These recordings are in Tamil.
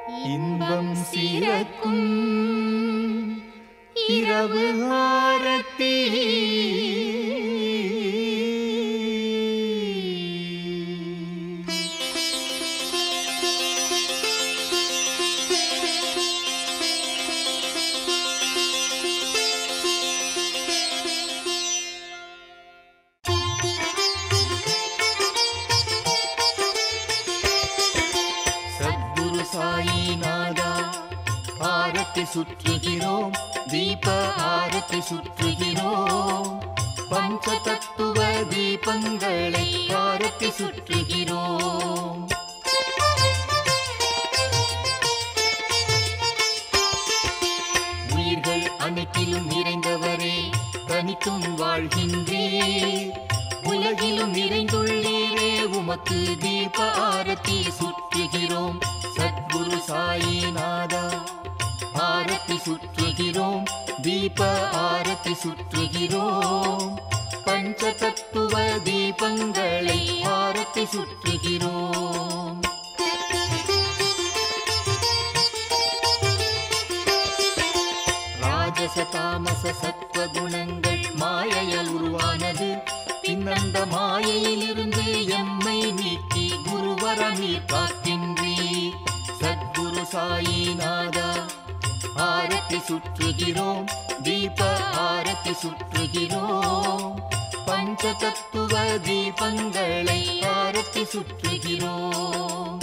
இன்பம் சிறக்கும் இரவு ஆரத்தி சத்குரு சாயிநாதா ஆரத்தி சுற்றுகிறோம் தீப ஆரத்தி சுற்றுகிறோம் பஞ்ச தத்துவ தீபங்களை ஆரத்தி சுற்றுகிறோம் உயிர்கள் அனைத்திலும் நிறைந்தவரே தனித்தும் வாழ்கின்றீர் உலகிலும் நிறைந்துள்ளீரே உமக்கு தீப ஆரத்தி சுற்றுகிறோம் சத்குரு சாயிநாதா ஆரத்தி சுற்றுகிறோம் தீப ஆரத்தி சுற்றுகிறோம் பஞ்ச தத்துவ தீபங்களை ஆரத்தி சுற்றுகிறோம் ராஜச தாமச சத்வ குணங்கள் மாயையால் உருவானது பின்னந்த மாயையிலிருந்து எம்மை நீக்கி குருவர நீர் காக்கின்றீர் சத்குரு சாயிநாதா ஆரத்தி சுற்றுகிறோம் தீப ஆரத்தி சுற்றுகிறோம் பஞ்ச தத்துவ தீபங்களை ஆரத்தி சுற்றுகிறோம்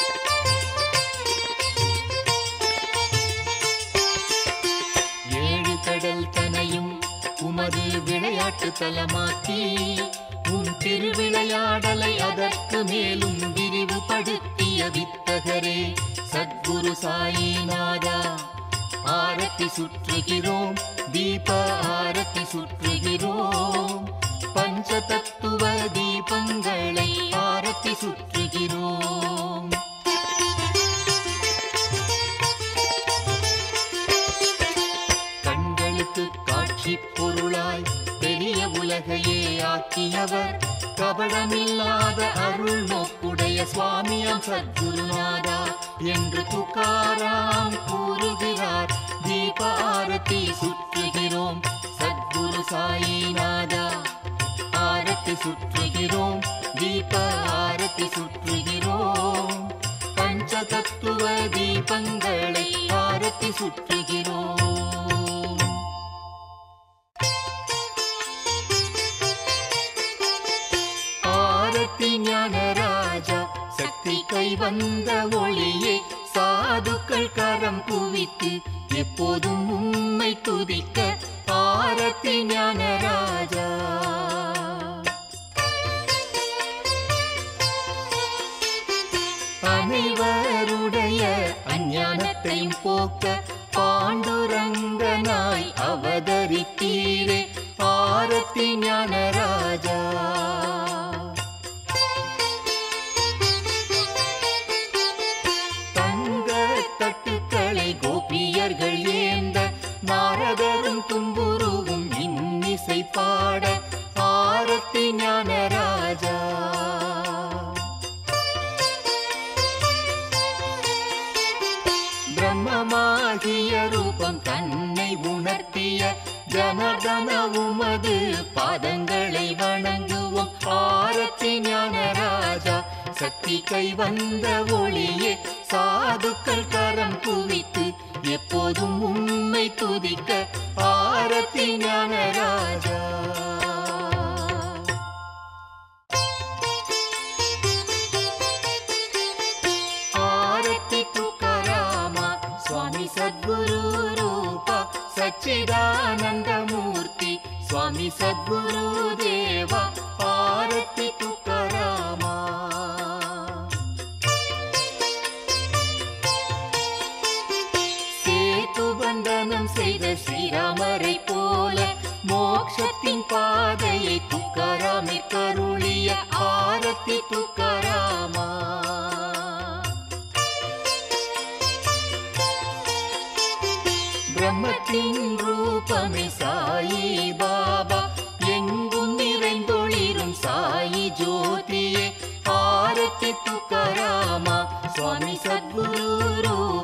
ஏழு கடல் தனையும் உமது விளையாட்டு தலமாக்கி உன் திருவிளையாடலை அதற்கு மேலும் விரிவுபடுத்திய வித்தகரே சத்குரு சாயிநாதா ஆரத்தி சுற்றுகிறோம் தீப ஆரத்தி சுற்றுகிறோம் பஞ்ச தத்துவ தீபங்களை ஆரத்தி சுற்றுகிறோம் கண்களுக்கு காட்சி பொருளாய் பெரிய உலகையே ஆக்கியவர் கபடமில்லாத அருள் நோக்குடைய சுவாமியம் சத்குருநாதா என்று துக்காராம் கூறுகிறார் தீப ஆரத்தி சுற்றுகிறோம் சத்குரு சாயிநாதா ஆரத்தி சுற்றுகிறோம் தீப ஆரத்தி சுற்றுகிறோம் பஞ்ச தத்துவ தீபங்களை ஆரத்தி சுற்றுகிறோம் ஆரத்தி ஞானராஜா சக்தி கை வந்த ஒளியே சாதுக்கள் கரம் குவித்து எப்போதும் உம்மை துதிக்க ஆரத்தி ஞானராஜா அனைவருடைய அஞ்ஞானத்தையும் போக்க பாண்டுரங்கனாய் அவதரித்தீரே ஆரத்தி ஞானராஜா தங்க தட்டுக்களை கோபியர்கள் ஏந்த நாரதரும் தும்புருவும் இன்னிசை பாட ஆரத்தி ஞானராஜா பிரம்மமாகிய ரூபம் தன்னை உணர்த்திய ஜனதன உமது பாதங்களை வணங்குவோம் ஆரத்தி ஞானராஜா சக்தி கை வந்த ஒளியே சாதுக்கள் கரம் குவித்து எப்போதும் உம்மை துதிக்க ஆரத்தி ஞானராஜா ಆರತಿ ತುಕಾರಾಮ ಸ್ವಾಮಿ ಸದ್ಗುರು ರೂಪ ಸಚ್ಚಿದಾನಂದ ಮೂರ್ತಿ ಸ್ವಾಮಿ ಸದ್ಗುರು ದೇವ ಆರತಿ ತುಕಾರಾಮ சேது பந்தனம் செய்த ஸ்ரீராமரை போல மோட்சத்தின் பாதையை துக்காராமை கருளிய ஆரத்தி துக்காராமா பிரம்மத்தின் ரூபமே சாயி பாபா எங்கும் நிறைந்தொளிரும் சாயி ஜோதியே ஆரத்தி துக்காராமா சுவாமி சத்குரு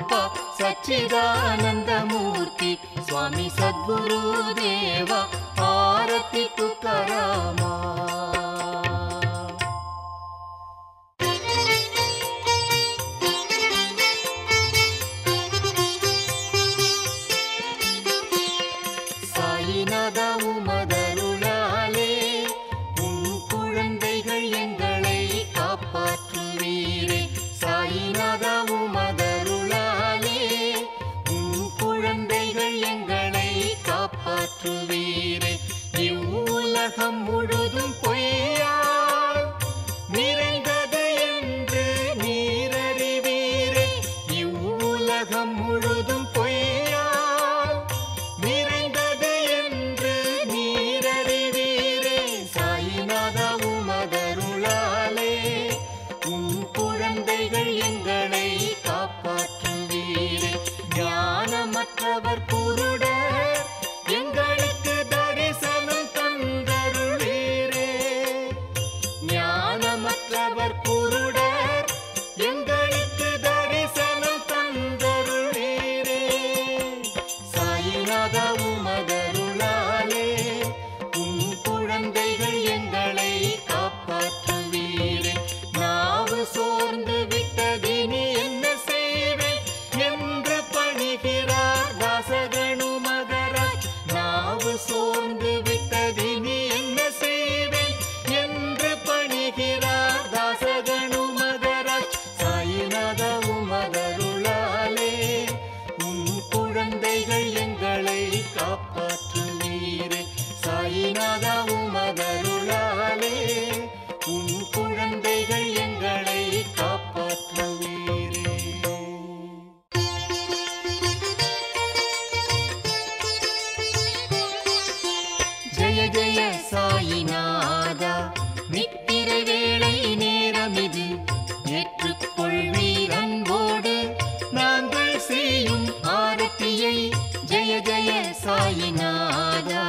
குழந்தைகள் எங்களை காப்பாற்றுவீரே ஞானமற்றவர் குருடர் எங்களுக்கு தரிசனம் தந்தருளீரே ஞானமற்றவர் குருடர் எங்களுக்கு தரிசனம் தந்தருளீரே சாயிநாத உமதருளாலே உம் குழந்தைகள் எங்களை காப்பாற்றுவீரே நாவு சோர்ந்து விட்டதினி என்ன செய்வேன் என்று பணிகிறார் தாசகனு மகராஜ் நாவு சோர்ந்து விட்டதினி என்ன செய்வேன் என்று பணிகிறார் தாசகனு மகராஜ் சாயிநாத உமதருளாலே உம் குழந்தைகள் எங்களை காப்பாற்றுவீரே சாயிநாதா உமதருளாலே உம் குழந்தைகள் எங்களை காப்பாற்றுவீரே ஜெய ஜெய சாயிநாதா நித்திரை வேளை நேரமிது ஏற்றுக்கொள்வீர் அன்போடு நாங்கள் செய்யும் ஆரத்தியை ஜெய ஜெய சாயிநாதா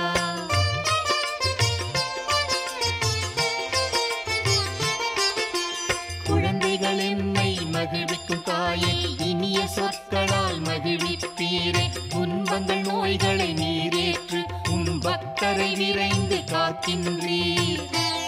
குழந்தைகள் என்னை மகிழ்விக்கும் தாயே இனிய சொற்களால் மகிழ்விப்பீரே துன்பங்கள் நோய்களை நீரேற்று உம் பக்தரை விரைந்து காக்கின்றீர்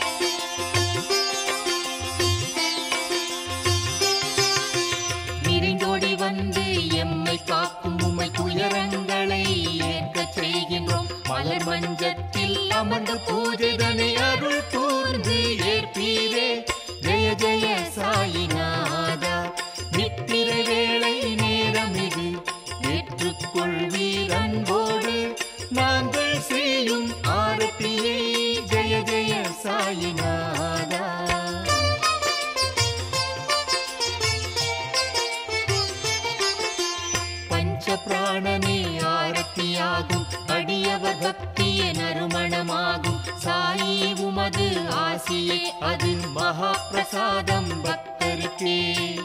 விரைந்தோடி வந்து எம்மை காக்கும் உம்மை துயரங்களை ஏற்கச் செய்கின்றோம் மலர் மஞ்சத்தில் அமர்ந்து பூஜைதனை அருள் கூர்ந்து ஏற்பீரே ஜெய ஜெய சாயிநாதா நித்திரை வேளை நேரம் இது ஏற்றுக்கொள்வீர் அன்போடு நாங்கள் செய்யும் ஆரத்தியை ஜெய ஜெய சாயிநாதா பஞ்ச பிராணனே ஆரத்தியாகும் அடியவர் பக்திய நறுமணமாகும் சாயி உமது ஆசியே அது மகா பிரசாதம் பக்தருக்கே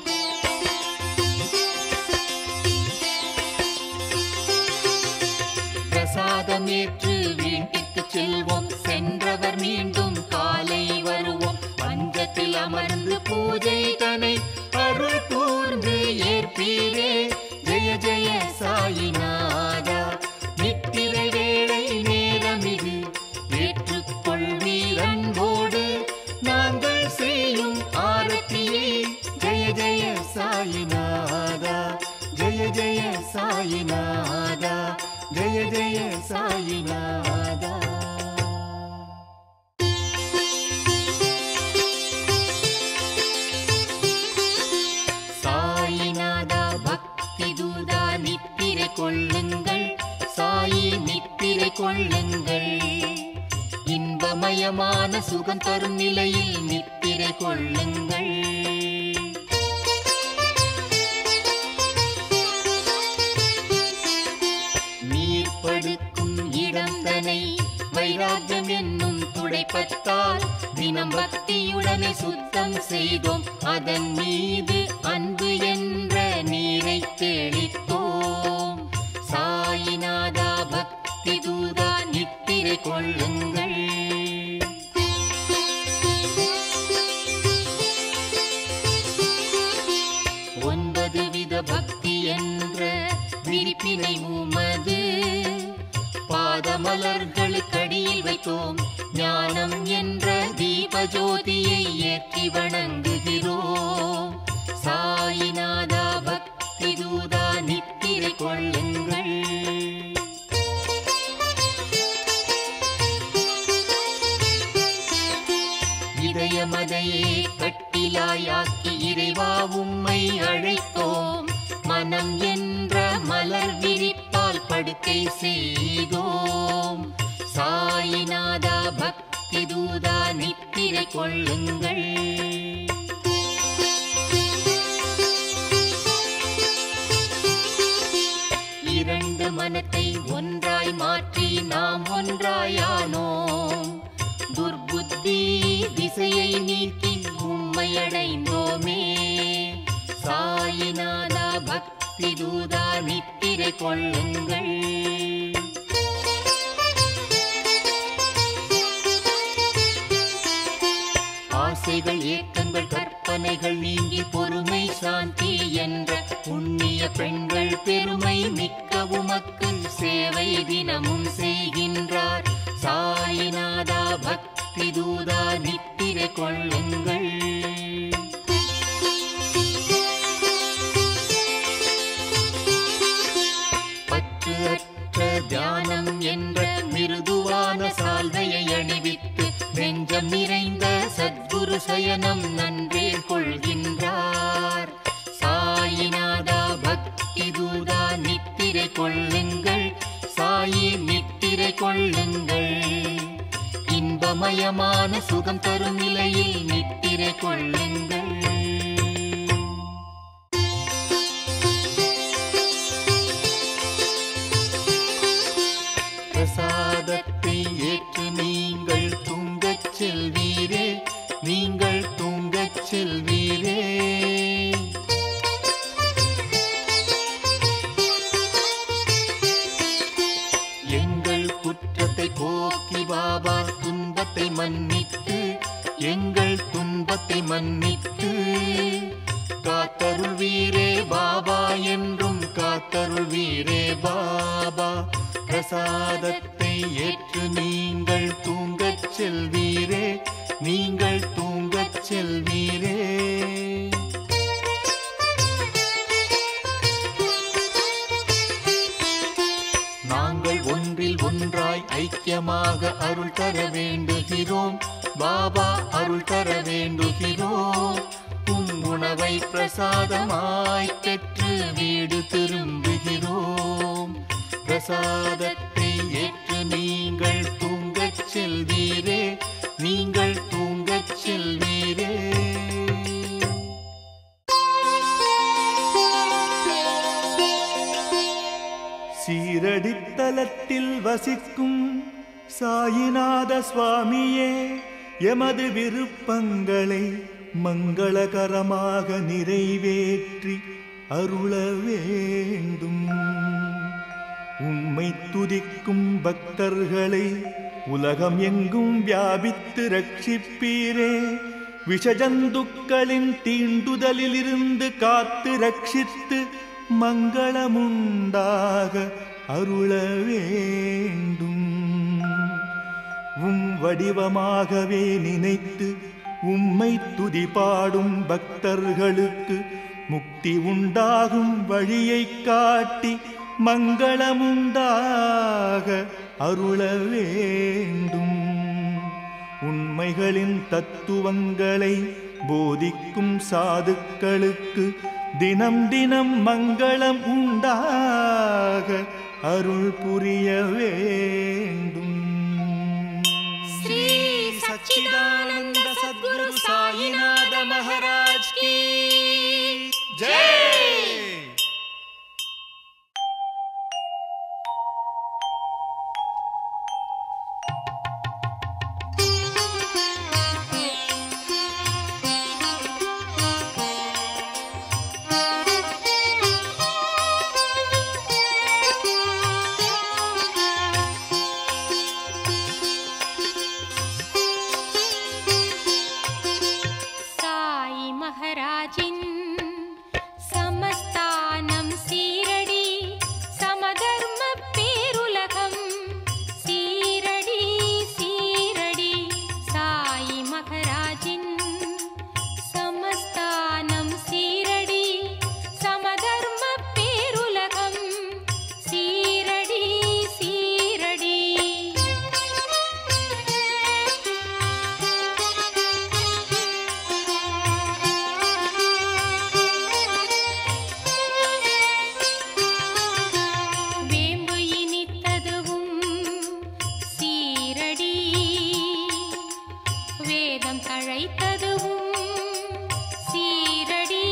பிரசாதம் ஏற்று வீட்டுக்கு செல்வோம் சென்றவர் மீண்டும் காலை வருவோம் பஞ்சத்தில் அமர்ந்து பூஜை தனை அருள் கூர்ந்து ஏற்பீரே ஜெய ஜெய சாயிநாதா நித்திரை வேளை நேரம் இது ஏற்றுக்கொள்வீர் அன்போடு நாங்கள் செய்யும் ஆரத்தியை ஜெய ஜெய சாயிநாதா ஜெய ஜெய சாயிநாதா ஜெய ஜெய சாயிநாதா சாயிநாதா பக்தி தூதா நித்திரை கொள்ளுங்கள் சாயி நித்திரை கொள்ளுங்கள் இன்பமயமான சுகம் தரும் நிலையில் நித்திரை கொள்ளுங்கள் நீர் படுக்கும் இடம் தனை வைராக்கியம் என்னும் துடைப்பத்தால் தினம் பக்தியுடனே சுத்தம் செய்தோம் அதன் மீது அன்பு என்ற நீரை தெளித்தோம் சாயிநாதா பக்தி தூதா நித்திரை கொள்ளுங்கள் ஒன்பது வித பக்தி என்ற விரிப்பினை உமது பாதமலர்களுக்கடியில் வைத்தோம் ஞானம் என்ற தீப ஜோதியை ஏற்றி வணங்குகிறோம் சாயிநாதா பக்தி தூதா நித்திரை கொள்ளுங்கள் இதயமதையே கட்டிலாயாக்கி இறைவா உம்மை அழைத்தோம் மனம் என்ற மலர் விரிப்பால் படுக்கை செய்தோம் சாயிநாதா பக்தி தூதா நித்திரை கொள்ளுங்கள் இரண்டு மனத்தை ஒன்றாய் மாற்றி நாம் ஒன்றாயானோம் துர்புத்தி திசையை நீக்கி உம்மை அடைந்தோமே பக்தி தூதா நித்திரை கொள்ளுங்கள் ஆசைகள் ஏக்கங்கள் கற்பனைகள் நீங்கி பொறுமை சாந்தி என்ற புண்ணிய பெண்கள் பெருமை மிக்க உமக்கு சேவை தினமும் செய்கின்றார் சாயிநாதா பக்தி தூதா நித்திரை கொள்ளுங்கள் பற்று அற்ற தியானம் என்ற மிருதுவான சால்வையை அணிவித்து நெஞ்சம் நிறைந்த சத்குரு சயனம் நன்றே கொள்கின்றார் சாயிநாதா பக்தி தூதா நித்திரை கொள்ளுங்கள் சாயி நித்திரை கொள்ளுங்கள் இன்பமயமான சுகம் தரும் நிலையில் நித்திரை கொள்ளுங்கள் பிரசாதத்தை ஏற்று நீங்கள் தூங்கச் செல்வீரே நீங்கள் தூங்கச் செல்வீரே எங்கள் குற்றத்தை போக்கி பாபா துன்பத்தை மன்னித்து எங்கள் துன்பத்தை மன்னித்து காத்தருள் வீரே பாபா என்றும் காத்தருள் வீரே பாபா பிரசாதத்தை ஏற்று நீங்கள் தூங்கச் செல்வீரே நீங்கள் தூங்கச் செல்வீரே நாங்கள் ஒன்றில் ஒன்றாய் ஐக்கியமாக அருள் தர வேண்டுகிறோம் பாபா அருள் தர வேண்டுகிறோம் உம் உணவை பிரசாதமாய் பெற்று வீடு திரும்புகிறோம் பிரசாதத்தை ஏற்று நீங்கள் தூங்கச் செல்வீரே நீங்கள் தூங்கச் செல்வீரே சீரடித்தலத்தில் வசிக்கும் சாயிநாத சுவாமியே எமது விருப்பங்களை மங்களகரமாக நிறைவேற்றி அருள வேண்டும் உம்மை துதிக்கும் பக்தர்களை உலகம் எங்கும் வியாபித்து ரட்சிப்பீரே விஷஜந்துக்களின் தீண்டுதலிலிருந்து காத்து ரட்சித்து மங்களமுண்டாக அருள வேண்டும் உம் வடிவமாகவே நினைத்து உம்மை துதிபாடும் பக்தர்களுக்கு முக்தி உண்டாகும் வழியைக் காட்டி மங்களமுண்டாக அருள வேண்டும் உண்மைகளின் தத்துவங்களை போதிக்கும் சாதுக்களுக்கு தினம் தினம் மங்களம் உண்டாக அருள் புரிய வேண்டும் श्री सच्चिदानंद सद्गुरु साईनाथ महाराज की जय சாய் மகராஜின் சமஸ்தானம் சீரடி சமதர்ம பேருலகம் சீரடி சீரடி சாய் மகராஜின் சமஸ்தானம் சீரடி சமதர்ம பேருலகம் சீரடி சீரடி வேம்பு இனித்ததுவும் சீரடி வேதம் தழைத்ததுவும் சீரடி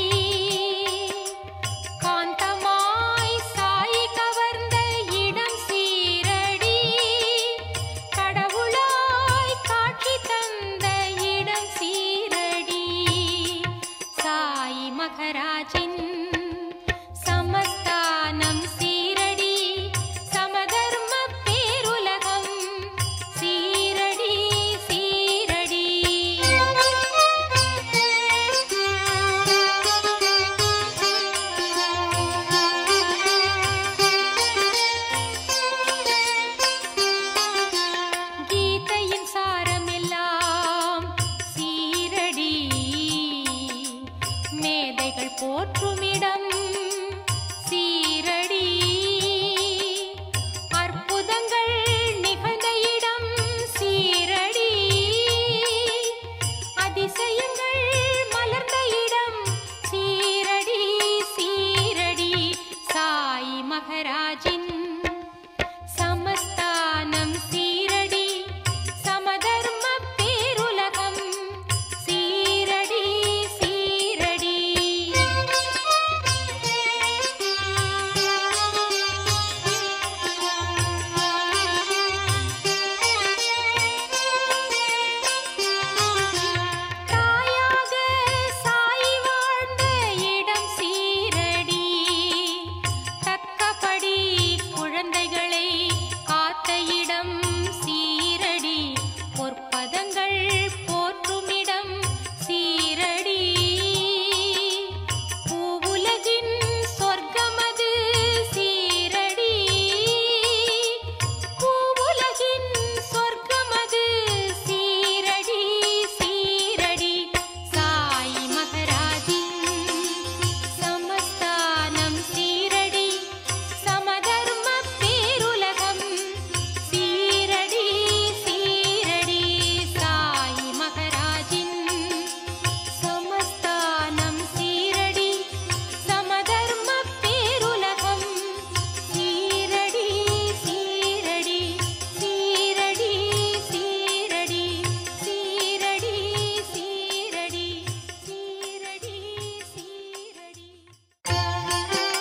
காந்தமாய் சாய் கவர்ந்த இடம் சீரடி கடவுளாய் காட்சி தந்த இடம் சீரடி சாய் மகராஜின் சமஸ்த மேதைகள் போற்றுமிடம் சீரடி அற்புதங்கள் நிகழ்ந்த இடம் சீரடி அதிசயங்கள் மலர்ந்த இடம் சீரடி சீரடி சாய் மகராஜின் சமஸ்தானம் சீரடி சமதர்ம பேருலகம் சீரடி சீரடி தாயாக சாய் வாழ்ந்த இடம் சீரடி தக்கபடி குழந்தைகளை காத்த இடம் சீரடி பொற்பதங்கள் போற்றுமிடம் சீரடி பூவுலகின் சொர்க்கமது சீரடி பூவுலகின் சொர்க்கமது சீரடி சீரடி சாய் மகராஜின் சமஸ்தானம் சீரடி சமதர்ம பேருலகம் சீரடி சீரடி சாய் மகராஜின் சமஸ்தானம் சீரடி சமதர்ம பேருலகம் சீரடி சீரடி சீரடி சீரடி சீரடி சீரடி சீரடி சீரடி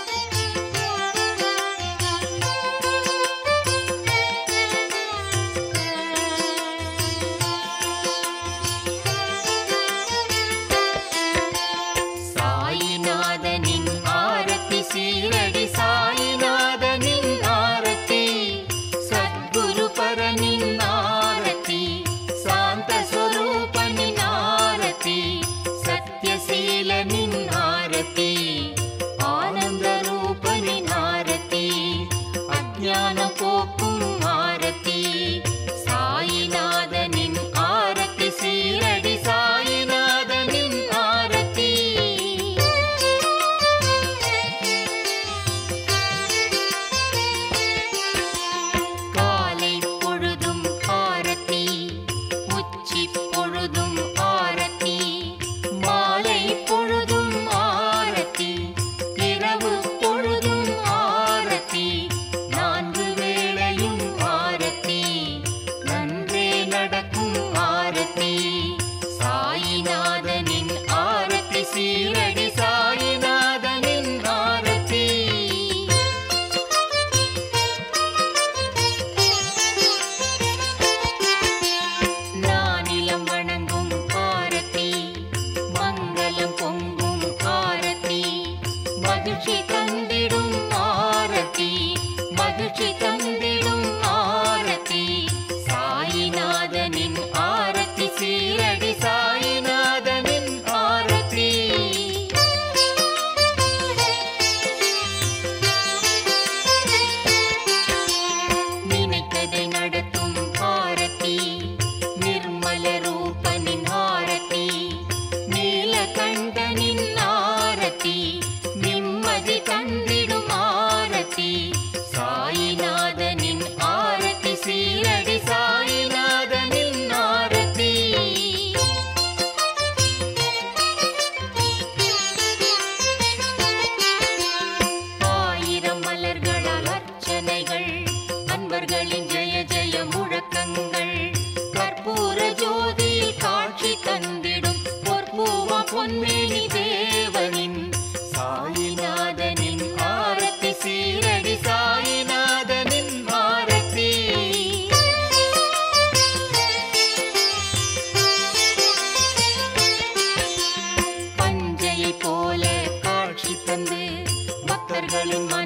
சாயிநாதனின் ஆரத்தி சீரடி சாயிநாதனின் ஆரத்தி சத்குரு பரனின் ஆரத்தி சாந்த ஸ்வரூபனின் ஆரத்தி சத்யசீலனின் ஆரத்தி ஆனந்த ரூபனின் ஆரத்தி அஜ்ஞானம் போக்கும் ஆரத்தி சாயிநாதனின் ஆரத்தி சீரடி சாயிநாதனின் ஆரத்தி காலை பொழுதும் ஆரத்தி உச்சி பொழுதும் ஆரத்தி மாலை பொழுதும் ஆரத்தி இரவு பொழுதும் ஆரத்தி நான்கு வேளையும் ஆரத்தி நன்றே நடக்கும் ஆரத்தி சாயிநாதனின் ஆரத்தி சீரடி சாயிநாதனின் ஆரத்தி நானிலம் வணங்கும் ஆரத்தி மங்களம் பொங்கும் ஆரத்தி மகிழ்ச்சி தந்திடும் ஆரத்தி மகிழ்ச்சி தந்திடும் ஆரத்தி சாயிநாதனின் ஆரத்தி சீரடி சாயிநாதனின் ஆரத்தி நினைத்ததை நடத்தும் ஆரத்தி நிர்மல ரூபனின் ஆரத்தி நீலகண்டனின் ஆரத்தி நிம்மதி தந்திடும் ஆரத்தி சாயிநாதனின் ஆரத்தி சீரடி சாயிநாதனின் ஆரத்தி ஆயிரம் மலர்களால் அர்ச்சனைகள் அன்பர்களின் ஜெய ஜெய முழக்கங்கள் கற்பூர ஜோதியில் காட்சி தந்திடும் பொற்பூவ பொன்மேனி தேவனின் சாயிநாதனின் ஆரத்தி சீரடி சாயிநாதனின் ஆரத்தி பஞ்சையை போல காட்சி தந்து பக்தர்களின் மன